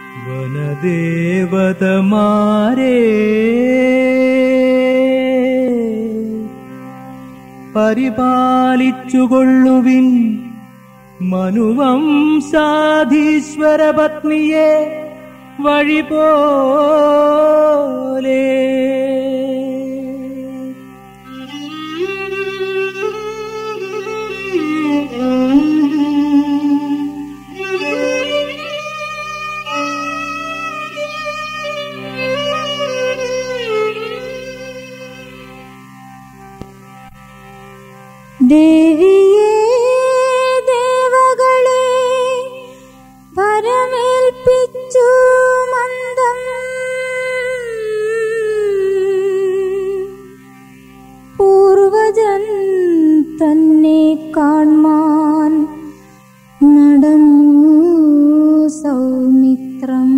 വനദേവതമാരേ പരിപാലിച്ചുകൊള്ളുവിൻ മനുവംസാധീശ്വര പത്നിയെ വഴി പോലെ ദേവിയേ ദേവകളെ വരമേൽപ്പിച്ചു മന്ദം പൂർവജൻ തന്നെ കാൺമാൻ നടന്നു സൗമിത്രം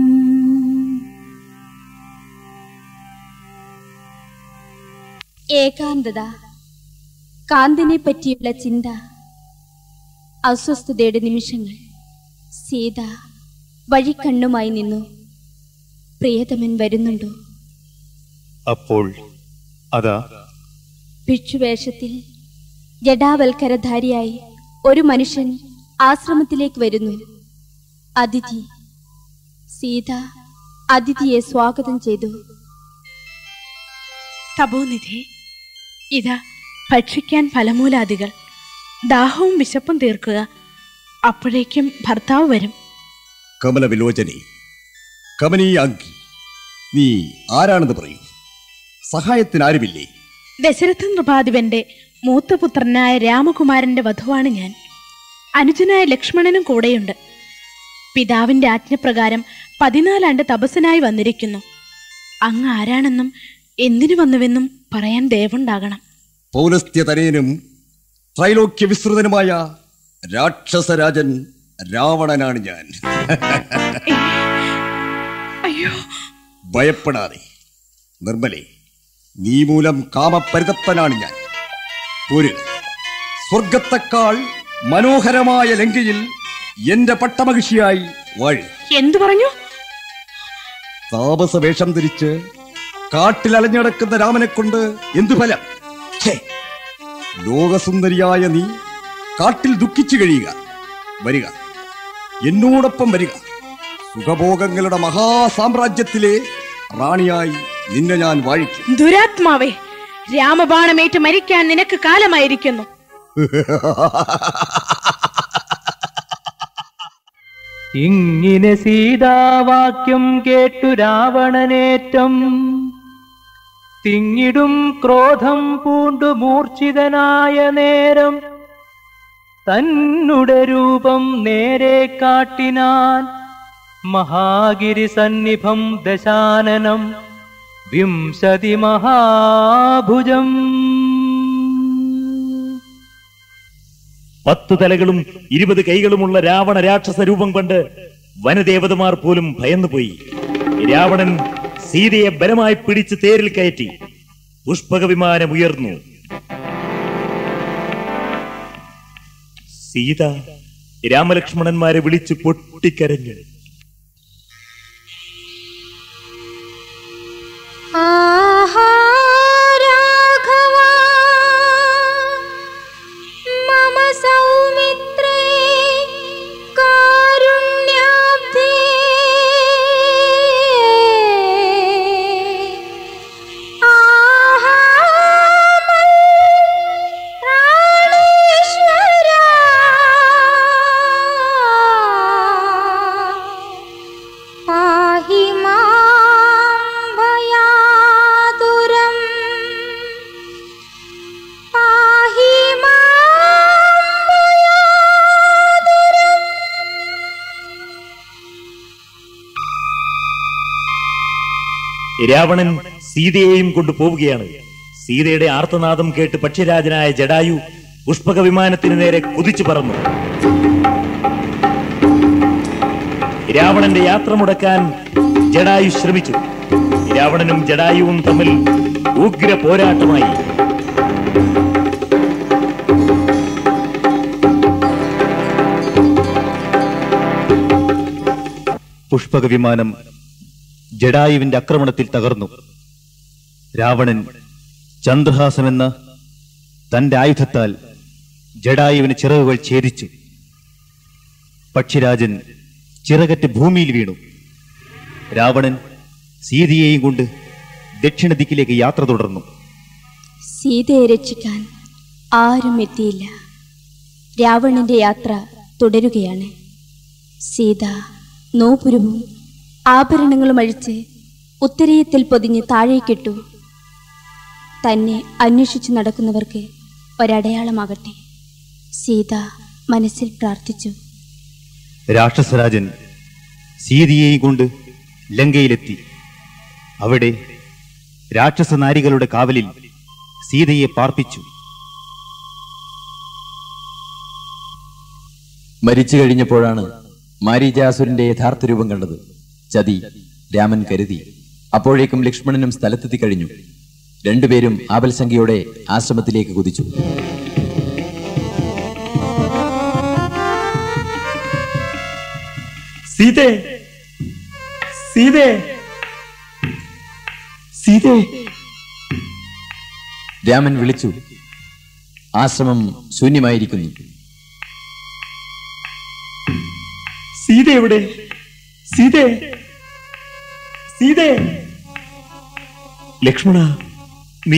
ഏകാന്തത കാന്തിനെ പറ്റിയുള്ള ചിന്ത അസ്വസ്ഥതയുടെ നിമിഷങ്ങൾ സീത വഴിക്കണ്ണുമായി നിന്നു പ്രിയതമൻ വരുന്നുണ്ടോ അപ്പോൾ അതാ ഭിക്ഷുവേഷത്തിൽ ജഡാവൽക്കരധാരിയായി ഒരു മനുഷ്യൻ ആശ്രമത്തിലേക്ക് വരുന്നു അതിഥി സീത അതിഥിയെ സ്വാഗതം ചെയ്തു തപോനിധി ഇതാ ഭക്ഷിക്കാൻ ഫലമൂലാദികൾ ദാഹവും വിശപ്പും തീർക്കുക അപ്പോഴേക്കും ഭർത്താവ് വരും കമലവിലോചനെ കമനീയാങ്കി നീ ആരാണെന്ന് പറയൂ സഹായത്തിനാരുമില്ലേ ദശരഥ നൃപാധിപന്റെ മൂത്തപുത്രനായ രാമകുമാരന്റെ വധുവാണ് ഞാൻ അനുജനായ ലക്ഷ്മണനും കൂടെയുണ്ട് പിതാവിന്റെ ആജ്ഞപ്രകാരം പതിനാലാണ്ട് തപസ്സിനായി വന്നിരിക്കുന്നു അങ്ങ് ആരാണെന്നും എന്തിനു വന്നുവെന്നും പറയാൻ ദയവുണ്ടാകണം പൗലസ്ത്യതനേനും ത്രൈലോക്യ വിസ്തൃതനുമായ രാക്ഷസരാജൻ രാവണനാണ് ഞാൻ അയ്യോ ഭയപ്പെടാതെ നിർമ്മലേ നീ മൂലം കാമപരിതപ്തനാണ് ഞാൻ പോരുക സ്വർഗത്തെക്കാൾ മനോഹരമായ ലങ്കയിൽ എന്റെ പട്ടമഹിഷിയായി വാഴ് എന്തു പറഞ്ഞു താപസ വേഷം ധരിച്ച് കാട്ടിൽ അലഞ്ഞടക്കുന്ന രാമനെ കൊണ്ട് എന്തു ഫലം ഛേ, ലോകസുന്ദരിയായ നീ കാട്ടിൽ ദുഃഖിച്ചു കഴിയുക വരിക എന്നോടൊപ്പം വരിക സുഖഭോഗങ്ങളുടെ മഹാസാമ്രാജ്യത്തിലെ റാണിയായി നിന്നെ ഞാൻ വാഴിക്കും ദുരാത്മാവേ രാമബാണമേറ്റ് മരിക്കാൻ നിനക്ക് കാലമായിരിക്കുന്നു ഇങ്ങിനെ സീതാവാക്യം കേട്ടു രാവണനേറ്റം തിങ്ങിടും ക്രോധം പൂണ്ടു മൂർച്ഛിതനായ നേരം തന്നുടെ രൂപം നേരെ കാട്ടിനാൻ മഹാഗിരി സന്നിഭം ദശാനനം വിംശതി മഹാഭുജം പത്തു തലകളും ഇരുപത് കൈകളുമുള്ള രാവണ രാക്ഷസ രൂപം കൊണ്ട് വനദേവതമാർ പോലും ഭയന്നുപോയി രാവണൻ സീതയെ ബലമായി പിടിച്ച് തേരിൽ കയറ്റി പുഷ്പക വിമാനം ഉയർന്നു സീത രാമലക്ഷ്മണന്മാരെ വിളിച്ചു പൊട്ടിക്കരഞ്ഞു ആഹാ രാഘവ മമ സൗമിത്രേ കാരുണ്യാബ്ധേ ആഹാ പ്രാണേശ്വര പാഹി മാം ഭയാതുരം പാഹി മാം ഭയാതുരം രാവണൻ സീതയെയും കൊണ്ടു പോവുകയാണ് സീതയുടെ ആർത്തനാദം കേട്ട് പക്ഷിരാജനായ ജഡായു പുഷ്പക വിമാനത്തിന് നേരെ കുതിച്ചു പറന്നു രാവണന്റെ യാത്ര മുടക്കാൻ ജഡായു ശ്രമിച്ചു രാവണനും ജഡായുവും തമ്മിൽ ഉഗ്ര പോരാട്ടമായി പുഷ്പക വിമാനം ജഡായുവിന്റെ ആക്രമണത്തിൽ തകർന്നു രാവണൻ ചന്ദ്രഹാസം എന്ന തന്റെ ആയുധത്താൽ ജഡായുവിന് ചിറകുകൾ ഛേദിച്ചു പക്ഷിരാജൻ ചിറകറ്റ് ഭൂമിയിൽ വീണു രാവണൻ സീതയെയും കൊണ്ട് ദക്ഷിണ ദിക്കിലേക്ക് യാത്ര തുടർന്നു സീതയെ രക്ഷിക്കാൻ ആരും എത്തിയില്ല രാവണന്റെ യാത്ര തുടരുകയാണ് സീത നോപുരവും ആഭരണങ്ങളും അഴിച്ച് ഉത്തരീയത്തിൽ പൊതിഞ്ഞ് താഴേക്കിട്ടു തന്നെ അന്വേഷിച്ചു നടക്കുന്നവർക്ക് ഒരടയാളമാകട്ടെ സീത മനസ്സിൽ പ്രാർത്ഥിച്ചു രാക്ഷസരാജൻ സീതയെയും കൊണ്ട് ലങ്കയിലെത്തി അവിടെ രാക്ഷസ നാരികളുടെ കാവലിൽ സീതയെ പാർപ്പിച്ചു മരിച്ചു കഴിഞ്ഞപ്പോഴാണ് മാരീചാസുരന്റെ യഥാർത്ഥ രൂപം കണ്ടത് ചതി രാമൻ കരുതി അപ്പോഴേക്കും ലക്ഷ്മണനും സ്ഥലത്തെത്തി കഴിഞ്ഞു രണ്ടുപേരും ആപൽസംഖ്യയോടെ ആശ്രമത്തിലേക്ക് കുതിച്ചു സീതേ സീതേ സീതേ രാമൻ വിളിച്ചു ആശ്രമം ശൂന്യമായിരിക്കുന്നു സീത എവിടെ സീതേ സീതേ ലക്ഷ്മണ നീ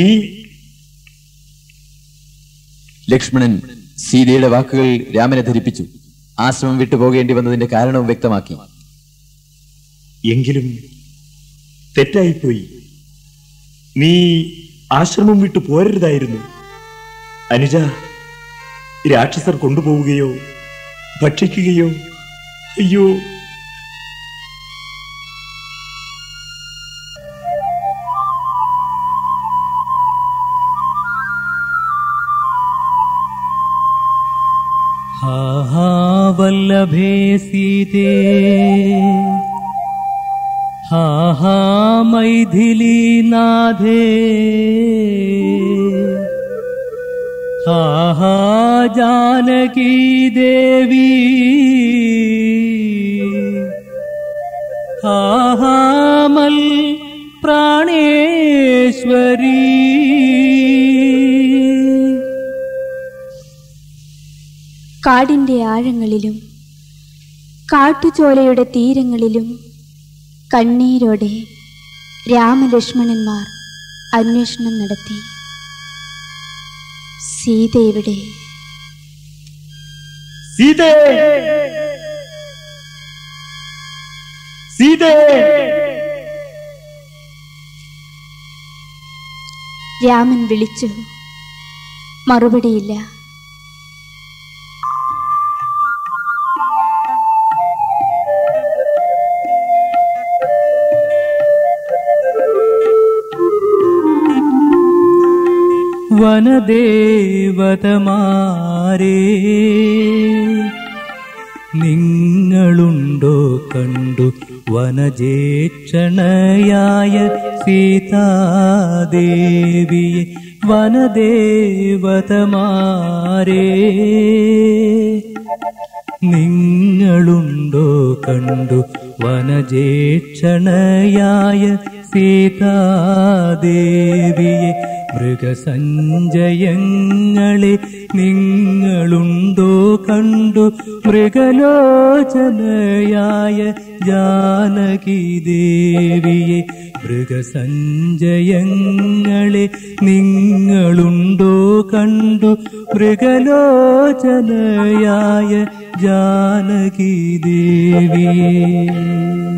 ലക്ഷ്മണൻ സീതയുടെ വാക്കുകൾ രാമനെ ധരിപ്പിച്ചു ആശ്രമം വിട്ടു പോകേണ്ടി വന്നതിന്റെ കാരണവും വ്യക്തമാക്കി എങ്കിലും തെറ്റായിപ്പോയി നീ ആശ്രമം വിട്ടു പോരരുതായിരുന്നു അനുജ രാക്ഷസർ കൊണ്ടുപോവുകയോ ഭക്ഷിക്കുകയോ അയ്യോ हा हा वल्लभे सीते हा हा मैथिलीनाथे हा हा जानकी देवी हा हा मल् प्राणेश्वरी കാടിന്റെ ആഴങ്ങളിലും കാട്ടുചോലയുടെ തീരങ്ങളിലും കണ്ണീരോടെ രാമലക്ഷ്മണന്മാർ അന്വേഷണം നടത്തി സീത എവിടെ സീതേ സീതേ രാമൻ വിളിച്ചു മറുപടിയില്ല വനദേവതമാരേ നിങ്ങളുണ്ടോ കണ്ടു വനജേക്ഷണയായ സീതാദേവിയെ വനദേവതമാരേ നിങ്ങളുണ്ടോ കണ്ടു വനജേക്ഷണയായ സീതാദേവിയെ മൃഗസഞ്ചയങ്ങളെ നിങ്ങളുണ്ടോ കണ്ടു മൃഗലോചനയായ ജാനകി ദേവിയെ മൃഗസഞ്ചയങ്ങളെ നിങ്ങളുണ്ടോ കണ്ടു മൃഗലോചനയായ ജാനകി ദേവിയെ